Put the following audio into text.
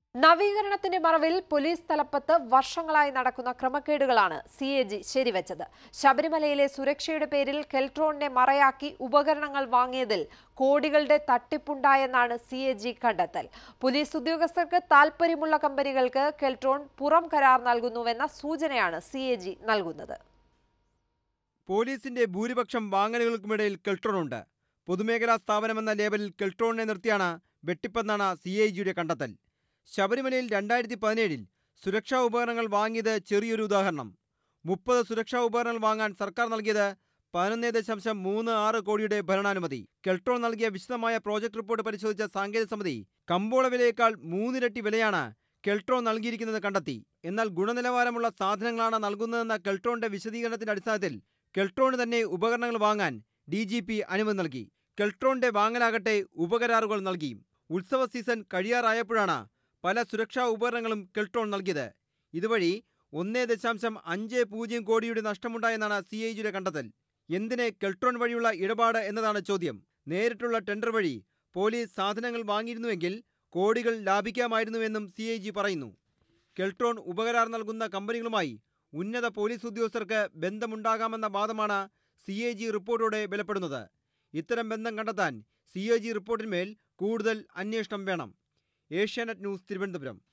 നവീകരണത്തിന്റെ മറവിൽ പോലീസ് തലപ്പത്ത് വർഷങ്ങളായി നടക്കുന്ന ക്രമക്കേടുകളാണ് സി എ ജി ശരിവച്ചത് ശബരിമലയിലെ സുരക്ഷയുടെ പേരിൽ കെൽട്രോണിനെ മറയാക്കി ഉപകരണങ്ങൾ വാങ്ങിയതിൽ കോടികളുടെ തട്ടിപ്പുണ്ടായെന്നാണ് സി എ ജി കണ്ടെത്തൽ പോലീസ് ഉദ്യോഗസ്ഥർക്ക് താൽപ്പര്യമുള്ള കമ്പനികൾക്ക് കെൽട്രോൺ പുറം കരാർ നൽകുന്നുവെന്ന സൂചനയാണ് സി എ ജി നൽകുന്നത് പോലീസിന്റെ ഭൂരിപക്ഷം വാങ്ങലുകൾക്കുമിടയിൽ കെൽട്രോണുണ്ട് പൊതുമേഖലാ സ്ഥാപനമെന്ന ലേബലിൽ കെൽട്രോണിനെ നിർത്തിയാണ് വെട്ടിപ്പെന്നാണ് സി ഐ ജിയുടെ കണ്ടെത്തൽ ശബരിമലയിൽ രണ്ടായിരത്തി പതിനേഴിൽ സുരക്ഷാ ഉപകരണങ്ങൾ വാങ്ങിയത് ചെറിയൊരു ഉദാഹരണം മുപ്പത് സുരക്ഷാ ഉപകരണങ്ങൾ വാങ്ങാൻ സർക്കാർ നൽകിയത് പതിനൊന്ന് ദശാംശം മൂന്ന് ആറ് കോടിയുടെ ഭരണാനുമതി കെൽട്രോൺ നൽകിയ വിശദമായ പ്രോജക്ട് റിപ്പോർട്ട് പരിശോധിച്ച സാങ്കേതിക സമിതി കമ്പോള വിലയേക്കാൾ മൂന്നിരട്ടി വിലയാണ് കെൽട്രോൺ നൽകിയിരിക്കുന്നത് കണ്ടെത്തി എന്നാൽ ഗുണനിലവാരമുള്ള സാധനങ്ങളാണ് നൽകുന്നതെന്ന കെൽട്രോണിന്റെ വിശദീകരണത്തിന്റെ അടിസ്ഥാനത്തിൽ കെൽട്രോണിന് തന്നെ ഉപകരണങ്ങൾ വാങ്ങാൻ ഡി ജി പി അനുമതി നൽകി കെൽട്രോണിന്റെ വാങ്ങലാകട്ടെ ഉപകരാറുകൾ നൽകി ഉത്സവ സീസൺ കഴിയാറായപ്പോഴാണ് പല സുരക്ഷാ ഉപകരണങ്ങളും കെൽട്രോൺ നൽകിയത് ഇതുവഴി ഒന്നേ ദശാംശം അഞ്ച് പൂജ്യം കോടിയുടെ നഷ്ടമുണ്ടായെന്നാണ് സി ഐ ജിയുടെ കണ്ടെത്തൽ എന്തിന് കെൽട്രോൺ വഴിയുള്ള ഇടപാട് എന്നതാണ് ചോദ്യം നേരിട്ടുള്ള ടെൻഡർ വഴി പോലീസ് സാധനങ്ങൾ വാങ്ങിയിരുന്നുവെങ്കിൽ കോടികൾ ലാഭിക്കാമായിരുന്നുവെന്നും സി ഐ ജി പറയുന്നു കെൽട്രോൺ ഉപകരാർ നൽകുന്ന കമ്പനികളുമായി ഉന്നത പോലീസ് ഉദ്യോഗസ്ഥർക്ക് ബന്ധമുണ്ടാകാമെന്ന വാദമാണ് സി എ ജി റിപ്പോർട്ടോടെ ബലപ്പെടുന്നത് ഇത്തരം ബന്ധം കണ്ടെത്താൻ സി എ ജി റിപ്പോർട്ടിന്മേൽ കൂടുതൽ അന്വേഷണം വേണം ഏഷ്യാനെറ്റ് ന്യൂസ് തിരുവനന്തപുരം